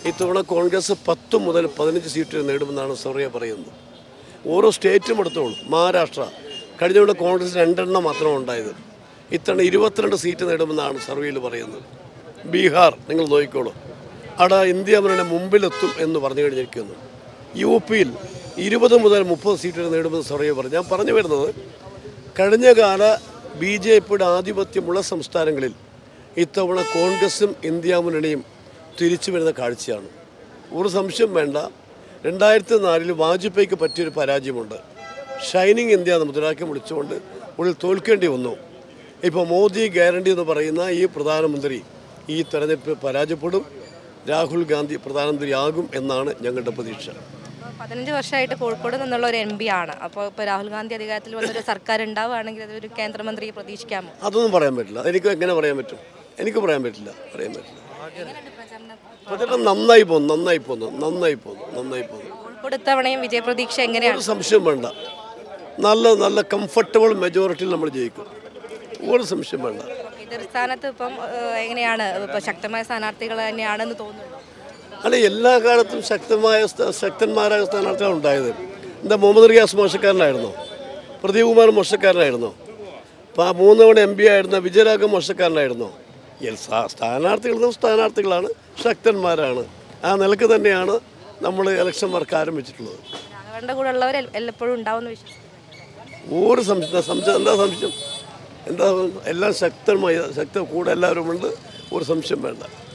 ഇത്തവണ കോൺഗ്രസ് പത്ത് മുതൽ പതിനഞ്ച് സീറ്റ് നേടുമെന്നാണ് സർവേ പറയുന്നത് ഓരോ സ്റ്റേറ്റും എടുത്തോളൂ മഹാരാഷ്ട്ര കഴിഞ്ഞ തവണ കോൺഗ്രസ് രണ്ടെണ്ണം മാത്രമാണ് ഉണ്ടായത് ഇത്തവണ ഇരുപത്തിരണ്ട് സീറ്റ് നേടുമെന്നാണ് സർവേയിൽ പറയുന്നത് ബീഹാർ നിങ്ങൾ നോക്കിക്കോളൂ അവിടെ ഇന്ത്യ മുന്നണി മുമ്പിലെത്തും എന്ന് പറഞ്ഞു കഴിഞ്ഞിരിക്കുന്നു യു പിയിൽ ഇരുപത് മുതൽ മുപ്പത് സീറ്റുകൾ നേടുമെന്ന് സർവേ പറഞ്ഞു ഞാൻ പറഞ്ഞു വരുന്നത് കഴിഞ്ഞ കാല ബി ജെ പിയുടെ ആധിപത്യമുള്ള സംസ്ഥാനങ്ങളിൽ ഇത്തവണ കോൺഗ്രസും ഇന്ത്യ മുന്നണിയും തിരിച്ചു വരുന്ന കാഴ്ചയാണ് ഒരു സംശയം വേണ്ട രണ്ടായിരത്തി നാലിൽ വാജ്പേയിക്ക് പറ്റിയൊരു പരാജയമുണ്ട് ഷൈനിങ് ഇന്ത്യ എന്ന മുദ്രാവാക്യം വിളിച്ചുകൊണ്ട് ഉള്ളിൽ തോൽക്കേണ്ടി വന്നു ഇപ്പോൾ മോദി ഗ്യാരണ്ടി എന്ന് പറയുന്ന ഈ പ്രധാനമന്ത്രി ഈ തെരഞ്ഞെടുപ്പ് പരാജയപ്പെടും രാഹുൽ ഗാന്ധി പ്രധാനമന്ത്രിയാകും എന്നാണ് ഞങ്ങളുടെ പ്രതീക്ഷ അപ്പോൾ പതിനഞ്ച് വർഷമായിട്ട് കോഴിക്കോട് നിന്നുള്ള ഒരു എം പി ആണ് അപ്പോൾ ഇപ്പോൾ രാഹുൽ ഗാന്ധി അധികാരത്തിൽ വന്നൊരു സർക്കാർ ഉണ്ടാവുകയാണെങ്കിൽ അതൊരു കേന്ദ്രമന്ത്രിയെ പ്രതീക്ഷിക്കാമോ അതൊന്നും പറയാൻ പറ്റില്ല എനിക്ക് എങ്ങനെ പറയാൻ പറ്റും എനിക്ക് പറയാൻ പറ്റില്ല പറയാൻ പറ്റില്ല എങ്ങനെയുണ്ട് പ്രചാരണം പ്രചരണം നന്നായി പോകുന്നു നന്നായി പോകുന്നു നന്നായി പോകുന്നു നന്നായി പോകുന്നു കോഴിക്കോട് ഇത്തവണയും വിജയപ്രതീക്ഷ എങ്ങനെയാണ് ഒരു സംശയം വേണ്ട നല്ല നല്ല കംഫർട്ടബിൾ മെജോറിറ്റിയിൽ നമ്മൾ ജയിക്കും ഒരു സംശയം വേണ്ട എതിർ സ്ഥാനത്ത് ഇപ്പം ഏഹ്, എങ്ങനെയാണ് ഇപ്പോൾ ശക്തമായ സ്ഥാനാർത്ഥികൾ തന്നെയാണെന്ന് തോന്നുന്നുണ്ടോ അല്ല എല്ലാ കാലത്തും ശക്തമായ സ്ഥ- ശക്തന്മാരായ സ്ഥാനാർത്ഥികൾ ഉണ്ടായത് എന്താ മുഹമ്മദ് റിയാസ് മോശക്കാരനായിരുന്നോ പ്രദീപ് കുമാർ മോശക്കാരനായിരുന്നോ അപ്പോൾ ആ മൂന്ന് തവണ എം പി ആയിരുന്ന വിജയരാഘവൻ മോശക്കാരനായിരുന്നോ എൽ- സ്ഥാ- സ്ഥാനാർത്ഥികളും സ്ഥാനാർത്ഥികളാണ് ശക്തന്മാരാണ് ആ നിലക്ക് തന്നെയാണ് നമ്മൾ ഇലക്ഷൻ വർക്ക് ആരംഭിച്ചിട്ടുള്ളത് രാഘവന്റെ കൂടെ ഉള്ളവർ എല്ലപ്പോഴും ഉണ്ടാവുമെന്ന് വിശ്വസിക്കുന്നു ഒരു സംശയം സംശയം എന്താ സംശയം എന്താ എല്ലാം ശക്തമായ ശക്ത കൂടെ എല്ലാവരും ഉണ്ട് ഒരു സംശയം വേണ്ട